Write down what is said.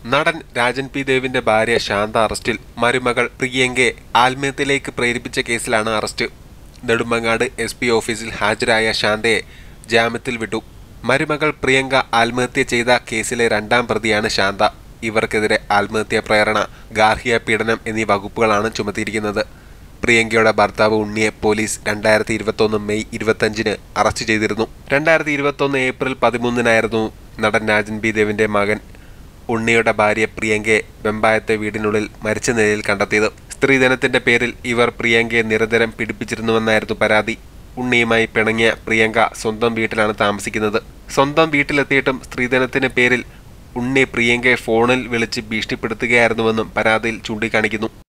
നടൻ രാജൻ പി ദേവിന്റെ ഭാര്യ ശാന്ത അറസ്റ്റിൽ മരുമകൾ പ്രിയങ്കയെ ആത്മഹത്യയിലേക്ക് പ്രേരിപ്പിച്ച കേസിലാണ് അറസ്റ്റ് നെടുമങ്ങാട് എസ് പി ഓഫീസിൽ ഹാജരായ ശാന്തയെ ജാമ്യത്തിൽ വിട്ടു മരുമകൾ പ്രിയങ്ക ആത്മഹത്യ ചെയ്ത കേസിലെ രണ്ടാം പ്രതിയാണ് ശാന്ത ഇവർക്കെതിരെ ആത്മഹത്യാ പ്രേരണ ഗാർഹിക പീഡനം എന്നീ വകുപ്പുകളാണ് ചുമത്തിയിരിക്കുന്നത് പ്രിയങ്കയുടെ ഭർത്താവ് ഉണ്ണിയെ പോലീസ് രണ്ടായിരത്തി ഇരുപത്തൊന്ന് മെയ് ഇരുപത്തഞ്ചിന് അറസ്റ്റ് ചെയ്തിരുന്നു രണ്ടായിരത്തി ഇരുപത്തൊന്ന് ഏപ്രിൽ പതിമൂന്നിനായിരുന്നു നടൻ രാജൻ ബി ദേവിന്റെ മകൻ ഉണ്ണിയുടെ ഭാര്യ പ്രിയങ്കയെ വെമ്പായത്തെ വീടിനുള്ളിൽ മരിച്ച നിലയിൽ കണ്ടെത്തിയത് സ്ത്രീധനത്തിന്റെ പേരിൽ ഇവർ പ്രിയങ്കയെ നിരന്തരം പീഡിപ്പിച്ചിരുന്നുവെന്നായിരുന്നു പരാതി ഉണ്ണിയുമായി പിണങ്ങിയ പ്രിയങ്ക സ്വന്തം വീട്ടിലാണ് താമസിക്കുന്നത് സ്വന്തം വീട്ടിലെത്തിയിട്ടും സ്ത്രീധനത്തിന് പേരിൽ ഉണ്ണി പ്രിയങ്കയെ ഫോണിൽ വിളിച്ച് ഭീഷണിപ്പെടുത്തുകയായിരുന്നുവെന്നും പരാതിയിൽ ചൂണ്ടിക്കാണിക്കുന്നു